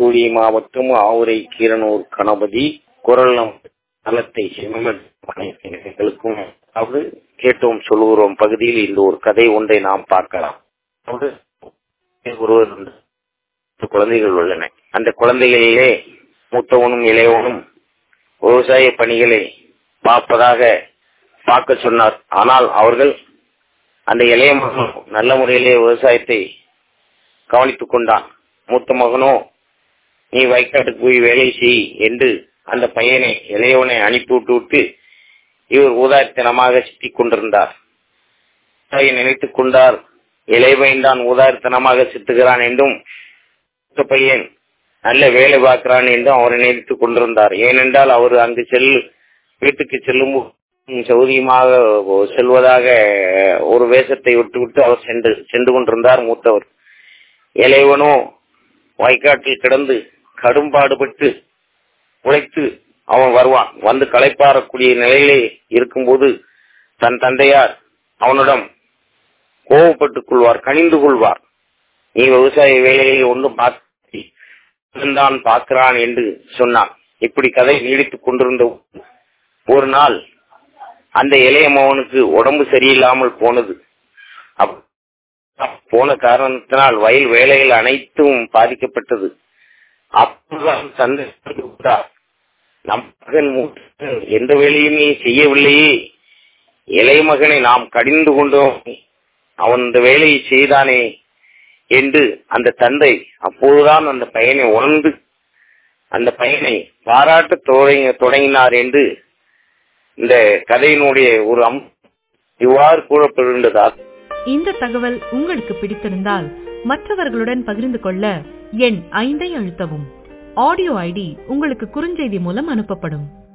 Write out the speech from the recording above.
தூத்துக்குடி மாவட்டம் ஆவுரை கீரனூர் கணபதி குரல் நலத்தை செம்மர்களுக்கும் அதாவது கேட்டோம் சொல்லுகிறோம் பகுதியில் இந்த ஒரு கதை ஒன்றை நாம் பார்க்கலாம் அதாவது ஒருவர் உண்டு. குழந்தைகள் உள்ளன அந்த குழந்தைகளிலே மூத்தவனும் இளையவனும் விவசாய பணிகளை பார்ப்பதாக பார்க்க சொன்னார் ஆனால் அவர்கள் அந்த இளைய மகன் நல்ல முறையிலே விவசாயத்தை கவனித்துக் கொண்டான் மூத்த மகனோ நீ வயக்காட்டுக்கு போய் வேலை செய் என்று அந்த பையனை இளையவனை அனுப்பிவிட்டு விட்டு இவர் ஊதாரித்தனமாக சித்திக் கொண்டிருந்தார் தாயை நினைத்துக் கொண்டார் இளையவன் தான் ஊதாரித்தனமாக சித்துகிறான் என்றும் மூத்த பையன் நல்ல வேலை பார்க்கிறான் என்றும் அவரை நினைத்துக் கொண்டிருந்தார் ஏனென்றால் அவர் அங்கு செல் வீட்டுக்கு செல்லும் சௌரியமாக செல்வதாக ஒரு வேஷத்தை விட்டுவிட்டு அவர் சென்று சென்று கொண்டிருந்தார் மூத்தவர் இளையவனோ வாய்க்காட்டில் கிடந்து கடும்பாடுபட்டு உழைத்து அவன் வருவான் வந்து களைப்பாறக்கூடிய நிலையிலே இருக்கும்போது தன் தந்தையார் அவனிடம் கோபப்பட்டுக் கொள்வார் கணிந்து கொள்வார் நீ விவசாய வேலையை ஒன்றும் தான் பார்க்கிறான் என்று சொன்னான் இப்படி கதை நீடித்துக் கொண்டிருந்த ஒரு நாள் அந்த இளைய மகனுக்கு உடம்பு சரியில்லாமல் போனது போன காரணத்தினால் வயல் வேலைகள் அனைத்தும் பாதிக்கப்பட்டது அப்போதுதான் தந்தை நம் மகன் எந்த வேலையுமே செய்யவில்லையே இளைய மகனை நாம் கடிந்து கொண்டோம் அவன் இந்த வேலையை செய்தானே என்று அந்த தந்தை அப்போதுதான் அந்த பையனை உணர்ந்து அந்த பையனை பாராட்ட தொடங்கினார் என்று இந்த கதையினுடைய ஒரு அம் இவ்வாறு கூறப்படுகின்றதால் இந்த தகவல் உங்களுக்கு பிடித்திருந்தால் மற்றவர்களுடன் பகிர்ந்து கொள்ள எண் ஐந்தை அழுத்தவும் ஆடியோ ஐடி உங்களுக்கு குறுஞ்செய்தி மூலம் அனுப்பப்படும்